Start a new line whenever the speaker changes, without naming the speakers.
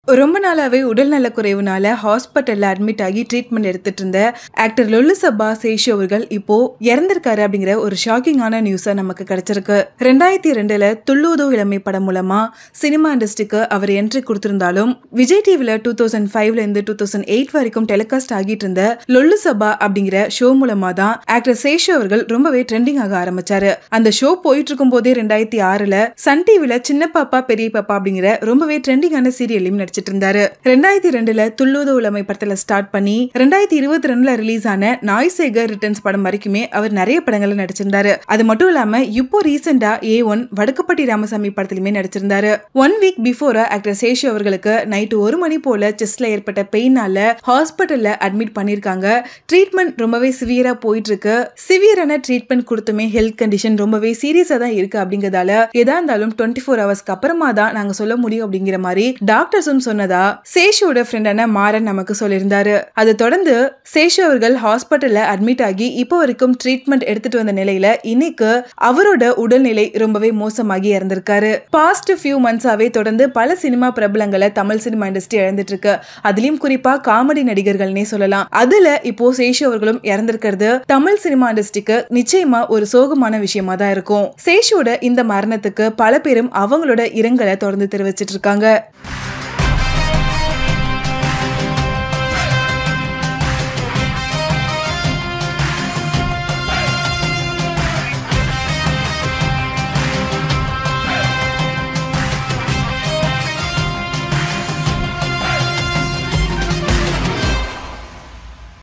ரொம்ப நாளாவே உடல்நல குறைவுனால ஹாஸ்பிட்டல்ல அட்மிட் ஆகி ட்ரீட்மெண்ட் எடுத்துட்டு இருந்த ஆக்டர் லொல்லு சபா சேஷு அவர்கள் இப்போ இறந்திருக்காரு அப்படிங்கிற ஒரு ஷாக்கிங்கான நியூஸா நமக்கு கிடைச்சிருக்கு ரெண்டாயிரத்தி ரெண்டுல துள்ளூதோ இளமை படம் மூலமா சினிமா இண்டஸ்ட்ரிக்கு அவர் என்ட்ரி கொடுத்திருந்தாலும் விஜய் டிவில டூ தௌசண்ட் ஃபைவ்ல இருந்து டூ தௌசண்ட் எயிட் வரைக்கும் டெலிகாஸ்ட் ஆகிட்டு இருந்த லொல்லு சபா அப்படிங்கிற ஷோ மூலமா தான் ஆக்டர் சேஷு அவர்கள் ரொம்பவே ட்ரெண்டிங் ஆக ஆரம்பிச்சாரு அந்த ஷோ போயிட்டு இருக்கும் போதே ரெண்டாயிரத்தி ஆறுல சன் டிவில சின்ன பாப்பா பெரிய பாப்பா அப்படிங்கிற ரொம்பவே ட்ரெண்டிங்கான சீரியலையும் நடிச்சிட்டு இருந்தாரு ரெண்டாயிரத்தி ரெண்டுல துள்ளூத உலமை படத்துல ஸ்டார்ட் பண்ணி ரெண்டாயிரத்தி இருபத்தி ரெண்டுல ரிலீஸ் ஆன நாய்சேகர் ரிட்டர்ன்ஸ் படம் வரைக்குமே அவர் நிறைய படங்கள்ல நடிச்சிருந்தாரு அது மட்டும் இல்லாம இப்போ ரீசெண்டா ஏ ஒன் வடக்குப்பட்டி ராமசாமி படத்திலுமே நடிச்சிருந்தாரு ஒன் வீக் பிஃபோரா ஆக்டர் சேஷு அவர்களுக்கு நைட்டு ஒரு மணி போல செஸ்ட்ல ஏற்பட்ட பெயினால ஹாஸ்பிட்டல்ல அட்மிட் பண்ணிருக்காங்க ட்ரீட்மெண்ட் ரொம்பவே சிவியரா போயிட்டு இருக்கு சிவியரான ட்ரீட்மெண்ட் கொடுத்துமே ஹெல்த் கண்டிஷன் ரொம்பவே சீரியஸா தான் இருக்கு அப்படிங்கறதால எதா இருந்தாலும் டுவெண்ட்டி ஃபோர் ஹவர்ஸ்க்கு அப்புறமா தான் நாங்க சொல்ல முடியும் அப்படிங்கிற மாதிரி டாக்டர்ஸும் சொன்னதா சேஷுவோட ஃப்ரெண்டான மாறன் நமக்கு சொல்லியிருந்தாரு அதை தொடர்ந்து சேஷு அவர்கள் ஹாஸ்பிட்டல்ல அட்மிட் ஆகி இப்போ வரைக்கும் ட்ரீட்மெண்ட் எடுத்துட்டு வந்த நிலையில இன்னைக்கு அவரோட உடல்நிலை ரொம்பவே மோசமாகி இறந்திருக்காரு பாஸ்ட் ஃபியூ மந்த்ஸாவே தொடர்ந்து பல சினிமா பிரபலங்களை தமிழ் சினிமா இண்டஸ்ட்ரி இழந்துட்டு இருக்கு அதுலயும் குறிப்பா காமெடி நடிகர்கள்னே சொல்லலாம் அதுல இப்போ சேஷு அவர்களும் இறந்திருக்கிறது தமிழ் சினிமா இண்டஸ்ட்ரிக்கு நிச்சயமா ஒரு சோகமான விஷயமா தான் இருக்கும் சேஷுவோட இந்த மரணத்துக்கு பல பேரும் அவங்களோட இரங்கலை தொடர்ந்து தெரிவிச்சிட்டு இருக்காங்க